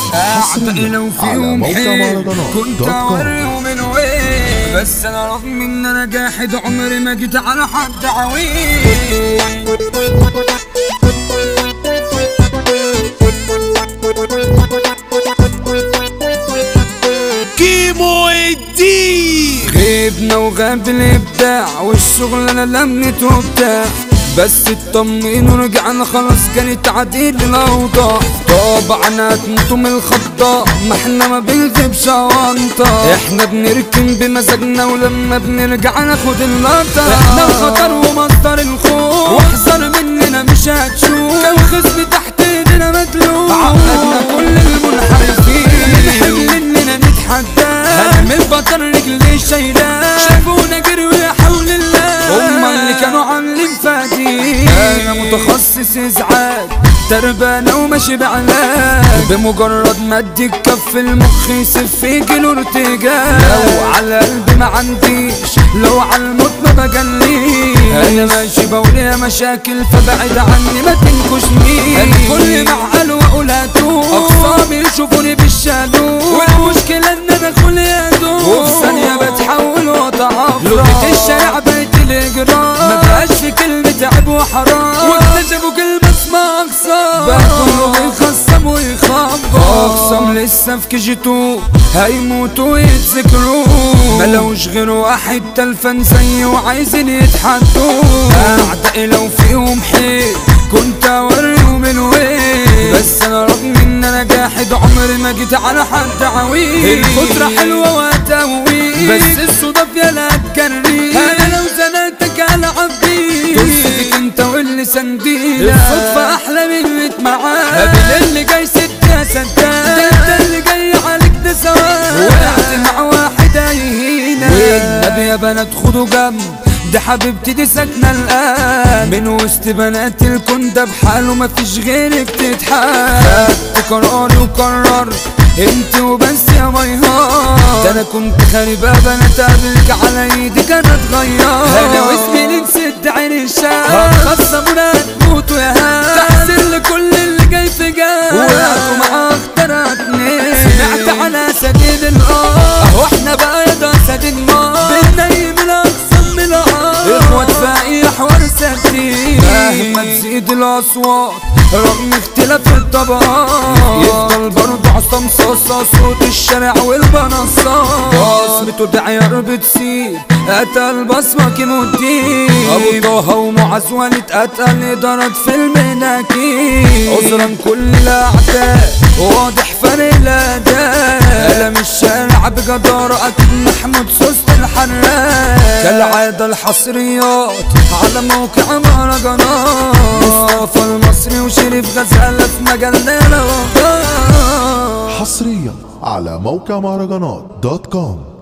أعتقد لو في على يوم موقع حيل مهرجانات كنت دوت كوم. أوريه من وين بس أنا رغم إن أنا جاحد عمري ما جيت على حد عويل كيمو الدين غيبنا وغاب الابداع والشغل انا لمنت وبتاع بس اطمئن ورجعنا خلاص كانت عديل الاوضاع طبعا انتم الخضاء ما احنا ما بنكذبش وانطة احنا بنركن بمزاجنا ولما بنرجع ناخد اللقطة احنا الخطر ومصدر الخوف واحذر مننا مش هتشوف كان خصم تحت ايدينا مدلوق عقدنا كل المنحرفين بنحب اننا نتحدى هنعمل بطل رجلي شايلاه شافونا جروا يا حول الله هما اللي كانوا عاملين فادي انا متخصص ازعاج تربانة وماشي بعلاج بمجرد ما اديك كف المخ يسف فيك الارتجاج لو على قلبي ما عنديش لو على الموت ما بجليش انا ماشي بقول يا مشاكل فبعد عني ما تنكشنيش الكل معقل واقول هاتوه اقصامي يشوفوني بالشادو والمشكلة ان انا كل يدوب وفي ثانية بتحول واتعفرت لغة الشارع بقت الاجرام ما بقاش في كلمة عيب وحرام واكتشفوا كلمة اسمها اقسام بقى كله بيخصم ويخبط اقسم لسه في كي جي تو هيموتوا ويتذكروا ملوش غير واحد تلفن زيي وعايزين يتحدوا اعدائي لو فيهم حيل كنت اوريهم الويل بس انا رغم ان انا جاحد عمري ما جيت على حد عويل الفترة حلوة وتويل بس الصدف يا لا تكري انا لو زنقتك العب بيك قصتك انت واللي سنديلة الصدفة احلى من ميت معاك قبل اللي جاي ست يا سداد ده انت اللي جاي عليك ده سواد وقعت مع واحد هيهينا والنبي يا بنات خدوا جنب دي حبيبتي دي ساكنة الآن من وسط بنات الكون ده بحاله مفيش غيرك تتحال خدت قراري وقررت انت وبس يا ماي هارت ده انا كنت خاربة بنات قبلك على ايدي كانت اتغير انا واسمي نسيت عين الشام هتخصمونا هتموتوا يا هام تحسن لكل اللي جاي في جام وقعتوا مع اخترعتني سمعت على سديد الارض اهو احنا بقى يا ده سديد النار بننيم الاقسام من الارض اخوات في اي حوار سديد مهما تزيد الاصوات رغم اختلاف الطبقات يفضل برضه عصام صاصة صوت الشارع والبنصات بصمته دعيار بتسيب قتل بصمة كيموتين ابو طه ومعز ولد قتل ادارات في المناكين عذرا كل الاعداء واضح فرق الاداء قلم الشارع بجدارة اكيد محمود سوست الحراق كالعادة الحصريات على موقع مهرجانات مصطفى المصري وشريف غزالة في مجالنا حصريا على موقع مهرجانات دوت كوم